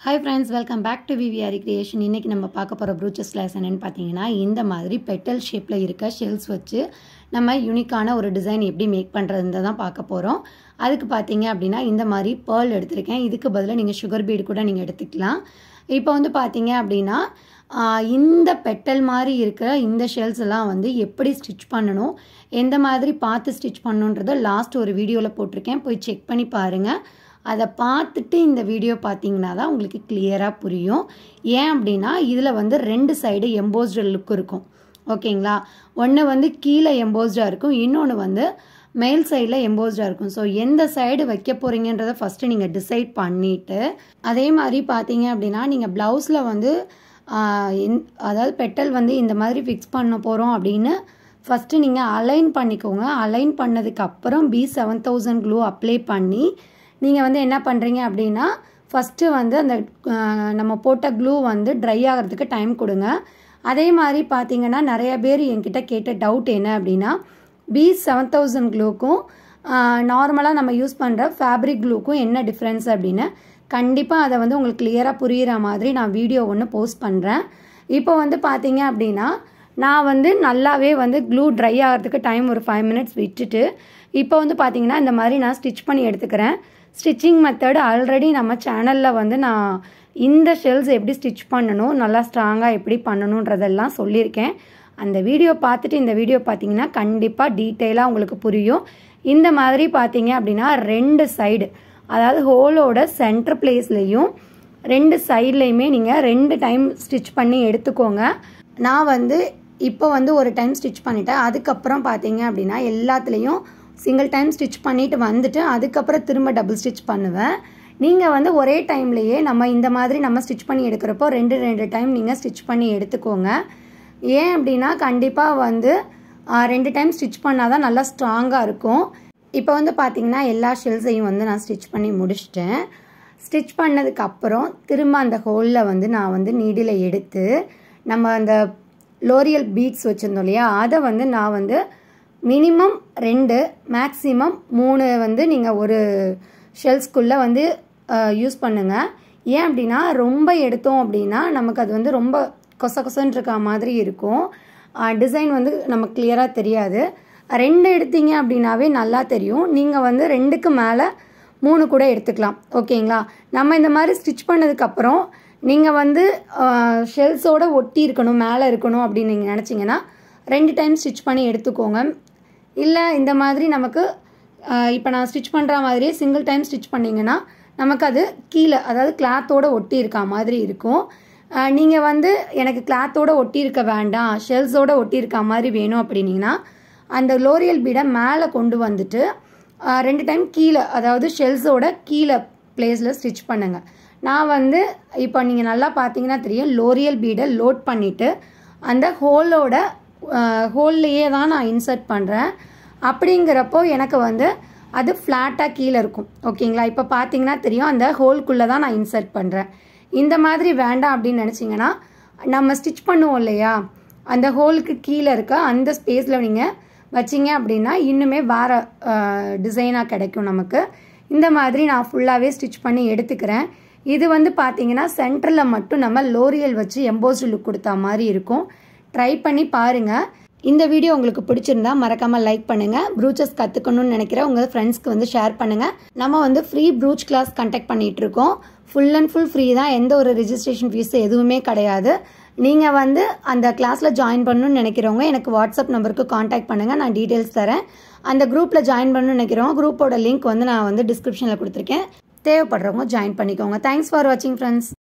hi friends welcome back to விவிஆரி creation இன்றைக்கி நம்ம பார்க்க போகிற ப்ரூச்சஸ் கிளாஸ் என்னென்னு பார்த்தீங்கன்னா இந்த மாதிரி பெட்டல் ஷேப்பில் இருக்க ஷெல்ஸ் வச்சு நம்ம யூனிக்கான ஒரு டிசைன் எப்படி மேக் பண்ணுறதுன்னு தான் பார்க்க போகிறோம் அதுக்கு பார்த்தீங்க அப்படின்னா இந்த மாதிரி பேர்ல் எடுத்திருக்கேன் இதுக்கு பதிலாக நீங்கள் சுகர் பீடு கூட நீங்கள் எடுத்துக்கலாம் இப்போ வந்து பார்த்தீங்க அப்படின்னா ஆஹ், இந்த பெட்டல் மாதிரி இருக்கிற இந்த ஷெல்ஸ் எல்லாம் வந்து எப்படி ஸ்டிச் பண்ணணும் எந்த மாதிரி பார்த்து ஸ்டிச் பண்ணணுன்றதை லாஸ்ட் ஒரு வீடியோவில் போட்டிருக்கேன் போய் செக் பண்ணி பாருங்கள் அதை பார்த்துட்டு இந்த வீடியோ பார்த்தீங்கன்னா தான் உங்களுக்கு கிளியராக புரியும் ஏன் அப்படின்னா இதில் வந்து ரெண்டு சைடு எம்போஸ்டு லுக் இருக்கும் ஓகேங்களா ஒன்று வந்து கீழே எம்போஸ்டாக இருக்கும் இன்னொன்று வந்து மேல் சைடில் எம்போஸ்டாக இருக்கும் ஸோ எந்த சைடு வைக்க போகிறீங்கன்றதை ஃபஸ்ட்டு நீங்கள் டிசைட் பண்ணிவிட்டு அதே மாதிரி பார்த்தீங்க அப்படின்னா நீங்கள் ப்ளவுஸில் வந்து ஆஹ், எந்- அதாவது பெட்டல் வந்து இந்த மாதிரி ஃபிக்ஸ் பண்ண போகிறோம் அப்படின்னு ஃபஸ்ட்டு நீங்கள் அலைன் பண்ணிக்கோங்க அலைன் பண்ணதுக்கு அப்புறம் B seven thousand glue apply பண்ணி நீங்கள் வந்து என்ன பண்ணுறீங்க அப்படின்னா ஃபஸ்ட்டு வந்து அந்த ஆஹ், நம்ம போட்ட க்ளூ வந்து ட்ரை ஆகிறதுக்கு டைம் கொடுங்க அதே மாதிரி பார்த்தீங்கன்னா நிறைய பேர் என்கிட்ட கேட்ட டவுட் என்ன அப்படின்னா பி செவன் தௌசண்ட் க்ளூக்கும் நார்மலாக நம்ம யூஸ் பண்ணுற ஃபேப்ரிக் க்ளூக்கும் என்ன டிஃப்ரென்ஸ் அப்படின்னு கண்டிப்பாக அதை வந்து உங்களுக்கு கிளியராக புரிகிற மாதிரி நான் வீடியோ ஒன்று போஸ்ட் பண்ணுறேன் இப்போ வந்து பார்த்தீங்க அப்படின்னா நான் வந்து நல்லாவே வந்து க்ளூ ட்ரை ஆகிறதுக்கு டைம் ஒரு ஃபைவ் மினிட்ஸ் விட்டுட்டு இப்போ வந்து பார்த்தீங்கன்னா இந்த மாதிரி நான் ஸ்டிச் பண்ணி எடுத்துக்கிறேன் ஸ்டிச்சிங் மெத்தட் ஆல்ரெடி நம்ம சேனலில் வந்து நான் இந்த ஷெல்ஸ் எப்படி ஸ்டிச் பண்ணணும் நல்லா ஸ்ட்ராங்காக எப்படி பண்ணணுன்றதெல்லாம் சொல்லியிருக்கேன் அந்த வீடியோ பார்த்துட்டு இந்த வீடியோ பார்த்தீங்கன்னா கண்டிப்பாக டீட்டெயிலாக உங்களுக்கு புரியும் இந்த மாதிரி பார்த்தீங்க அப்படின்னா ரெண்டு சைடு அதாவது ஹோலோட சென்டர் பிளேஸ்லேயும் ரெண்டு சைட்லேயுமே நீங்கள் ரெண்டு டைம் ஸ்டிச் பண்ணி எடுத்துக்கோங்க நான் வந்து இப்போ வந்து ஒரு டைம் ஸ்டிச் பண்ணிட்டேன் அதுக்கப்புறம் பார்த்தீங்க அப்படின்னா எல்லாத்துலேயும் சிங்கிள் டைம் ஸ்டிச் பண்ணிட்டு வந்துட்டு அதுக்கப்புறம் திரும்ப டபுள் ஸ்டிச் பண்ணுவேன் நீங்கள் வந்து ஒரே டைம்லேயே நம்ம இந்த மாதிரி நம்ம ஸ்டிச் பண்ணி எடுக்கிறப்போ ரெண்டு ரெண்டு டைம் நீங்கள் ஸ்டிச் பண்ணி எடுத்துக்கோங்க ஏன் அப்படின்னா கண்டிப்பாக வந்து ஆ, ரெண்டு டைம் ஸ்டிச் பண்ணால் தான் நல்லா ஸ்ட்ராங்காக இருக்கும் இப்போ வந்து பார்த்தீங்கன்னா எல்லா ஷெல்ஸையும் வந்து நான் ஸ்டிச் பண்ணி முடிச்சிட்டேன் ஸ்டிச் பண்ணதுக்கு அப்புறம் திரும்ப அந்த ஹோலில் வந்து நான் வந்து நீடில் எடுத்து நம்ம அந்த லோரியல் பீட்ஸ் வச்சுருந்தோம் இல்லையா அதை வந்து நான் வந்து மினிமம் ரெண்டு மேக்ஸிமம் மூணு வந்து நீங்கள் ஒரு ஷெல்ஸ்குள்ளே வந்து யூஸ் பண்ணுங்கள் ஏன் அப்படின்னா ரொம்ப எடுத்தோம் அப்படின்னா நமக்கு அது வந்து ரொம்ப கொச கொசன்னு இருக்க மாதிரி இருக்கும் டிசைன் வந்து நமக்கு கிளியராக தெரியாது ரெண்டு எடுத்தீங்க அப்படின்னாவே நல்லா தெரியும் நீங்கள் வந்து ரெண்டுக்கு மேலே மூணு கூட எடுத்துக்கலாம் ஓகேங்களா நம்ம இந்த மாதிரி ஸ்டிச் பண்ணதுக்கப்புறம் நீங்கள் வந்து ஷெல்ஸோட ஒட்டி இருக்கணும் மேலே இருக்கணும் அப்படின்னு நீங்கள் நினச்சிங்கன்னா ரெண்டு டைம் ஸ்டிச் பண்ணி எடுத்துக்கோங்க இல்லை இந்த மாதிரி நமக்கு இப்போ நான் ஸ்டிச் பண்ணுற மாதிரியே சிங்கிள் டைம் ஸ்டிச் பண்ணிங்கன்னா நமக்கு அது கீழே அதாவது கிளாத்தோட ஒட்டி இருக்க மாதிரி இருக்கும் நீங்கள் வந்து எனக்கு கிளாத்தோட ஒட்டி இருக்க வேண்டாம் ஷெல்ஸோட ஒட்டி இருக்க மாதிரி வேணும் அப்படின்னீங்கன்னா அந்த லோரியல் பீடை மேலே கொண்டு வந்துட்டு ஆஹ், ரெண்டு டைம் கீழே அதாவது ஷெல்ஸோட கீழே பிளேஸில் ஸ்டிச் பண்ணுங்கள் நான் வந்து இப்போ நீங்கள் நல்லா பார்த்தீங்கன்னா தெரியும் லோரியல் பீடை லோட் பண்ணிவிட்டு அந்த ஹோலோட ஹோல்லையே தான் நான் இன்சர்ட் பண்ணுறேன் அப்படிங்கிறப்போ எனக்கு வந்து அது ஃப்ளாட்டாக கீழே இருக்கும் ஓகேங்களா இப்போ பார்த்தீங்கன்னா தெரியும் அந்த ஹோல்குள்ளே தான் நான் இன்சர்ட் பண்ணுறேன் இந்த மாதிரி வேண்டாம் அப்படின்னு நினச்சிங்கன்னா நம்ம ஸ்டிச் பண்ணுவோம் இல்லையா அந்த ஹோலுக்கு கீழே இருக்க அந்த ஸ்பேஸில் நீங்கள் வச்சிங்க அப்படின்னா இன்னுமே வேறு டிசைனாக கிடைக்கும் நமக்கு இந்த மாதிரி நான் ஃபுல்லாகவே ஸ்டிச் பண்ணி எடுத்துக்கிறேன் இது வந்து பார்த்தீங்கன்னா சென்டரில் மட்டும் நம்ம லோரியல் வச்சு எம்போஸ்டு லுக் கொடுத்தா மாதிரி இருக்கும் ட்ரை பண்ணி பாருங்கள் இந்த வீடியோ உங்களுக்கு பிடிச்சிருந்தா மறக்காமல் லைக் பண்ணுங்கள் ப்ரூச்சஸ் கற்றுக்கணும்னு நினைக்கிற உங்கள் ஃப்ரெண்ட்ஸ்க்கு வந்து ஷேர் பண்ணுங்கள் நம்ம வந்து ஃப்ரீ ப்ரூச் கிளாஸ் கண்டக்ட் பண்ணிகிட்டு இருக்கோம் ஃபுல் அண்ட் ஃபுல் ஃப்ரீ தான் எந்த ஒரு ரெஜிஸ்ட்ரேஷன் ஃபீஸ் எதுவுமே கிடையாது நீங்கள் வந்து அந்த கிளாஸில் ஜாயின் பண்ணணும்னு நினைக்கிறவங்க எனக்கு வாட்ஸ்அப் நம்பருக்கு காண்டாக்ட் பண்ணுங்கள் நான் டீட்டெயில்ஸ் தரேன் அந்த குரூப்பில் ஜாயின் பண்ணணும்னு நினைக்கிறவங்க குரூப்போட லிங்க் வந்து நான் வந்து டிஸ்கிரிப்ஷனில் கொடுத்துருக்கேன் தேவைப்படுறவங்க ஜாயின் பண்ணிக்கோங்க தேங்க்ஸ் ஃபார் வாட்சிங் ஃப்ரெண்ட்ஸ்